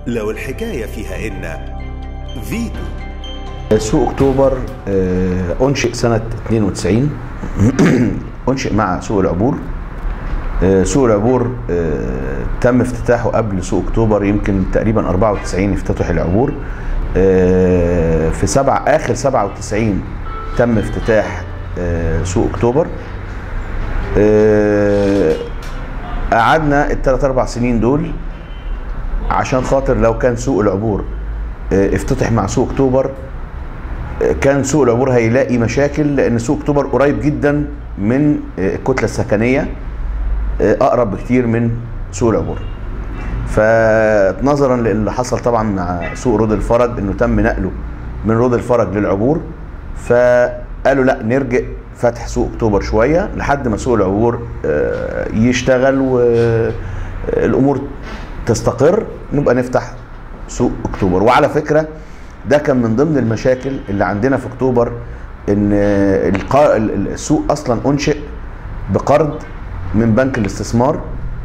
لو الحكاية فيها إن فيتو سوق اكتوبر آه، انشئ سنه 92 انشئ مع سوق العبور آه، سوق العبور آه، تم افتتاحه قبل سوق اكتوبر يمكن تقريبا 94 افتتح العبور آه، في سبع اخر 97 تم افتتاح آه، سوق اكتوبر آه، قعدنا الثلاث اربع سنين دول عشان خاطر لو كان سوق العبور آه، افتتح مع سوق اكتوبر كان سوق العبور هيلاقي مشاكل لان سوق اكتوبر قريب جدا من الكتله السكنيه اقرب بكتير من سوق العبور فنظرا للي حصل طبعا مع سوق رود الفرج انه تم نقله من رود الفرج للعبور فقالوا لا نرجع فتح سوق اكتوبر شويه لحد ما سوق العبور آه، يشتغل والامور تستقر نبقى نفتح سوق اكتوبر وعلى فكره ده كان من ضمن المشاكل اللي عندنا في اكتوبر ان القا- السوق اصلا انشئ بقرض من بنك الاستثمار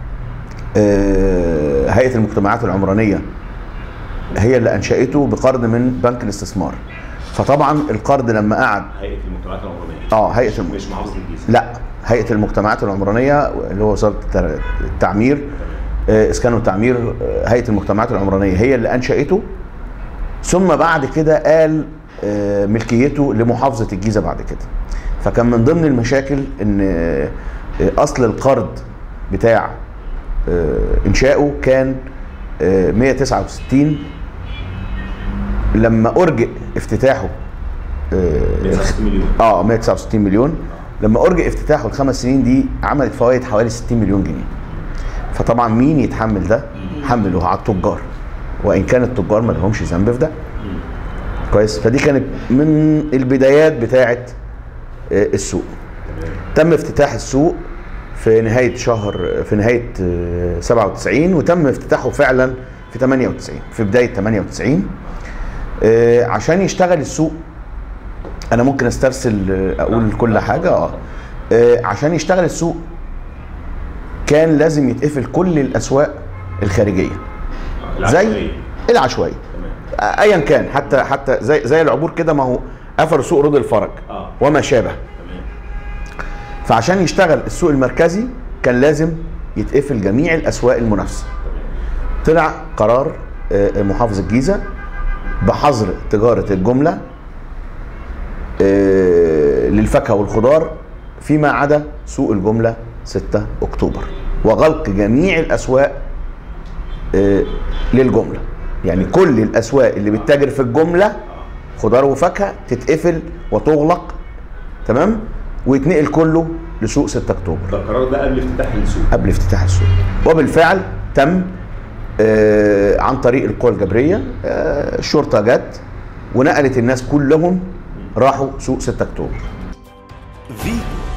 آه، هيئه المجتمعات العمرانيه هي اللي انشاته بقرض من بنك الاستثمار فطبعا القرض لما قعد هيئه المجتمعات العمرانيه اه هيئه الم... مش محافظه الجيزه لا هيئه المجتمعات العمرانيه اللي هو وزاره التر- التعمير آه، اسكان والتعمير آه، هيئه المجتمعات العمرانيه هي اللي انشاته ثم بعد كده قال آه، ملكيته لمحافظه الجيزه بعد كده فكان من ضمن المشاكل ان آه، آه، اصل القرض بتاع آه، انشائه كان آه، 169 لما ارجئ افتتاحه آه، 160 مليون اه 169 مليون لما ارجئ افتتاحه الخمس سنين دي عملت فوائد حوالي 60 مليون جنيه فطبعا مين يتحمل ده حمله على التجار وان كان التجار ما لهمش ذنب في ده كويس فدي كانت من البدايات بتاعه آه، السوق تم افتتاح السوق في نهايه شهر في نهايه آه، 97 وتم افتتاحه فعلا في 98 في بدايه 98 آه، عشان يشتغل السوق انا ممكن استرسل آه، اقول كل حاجه اه آه، عشان يشتغل السوق كان لازم يتقفل كل الاسواق الخارجيه زي العشوائية. العشوائيه تمام آه، ايا كان حتى حتى زي زي العبور كده ما هو قفلوا سوق رود الفرج اه وما شابه تمام فعشان يشتغل السوق المركزي كان لازم يتقفل جميع الاسواق المنافسه طلع قرار آه، محافظ الجيزه بحظر تجاره الجمله آه، للفاكهه والخضار فيما عدا سوق الجمله 6 اكتوبر وغلق جميع الاسواق آه، للجمله يعني كل الاسواق اللي بتتاجر في الجمله خضار وفاكهه تتقفل وتغلق تمام ويتنقل كله لسوق 6 اكتوبر ده القرار ده قبل افتتاح السوق قبل افتتاح السوق وبالفعل تم آه، عن طريق القوى الجبريه آه، الشرطه جت ونقلت الناس كلهم راحوا سوق 6 اكتوبر فيتو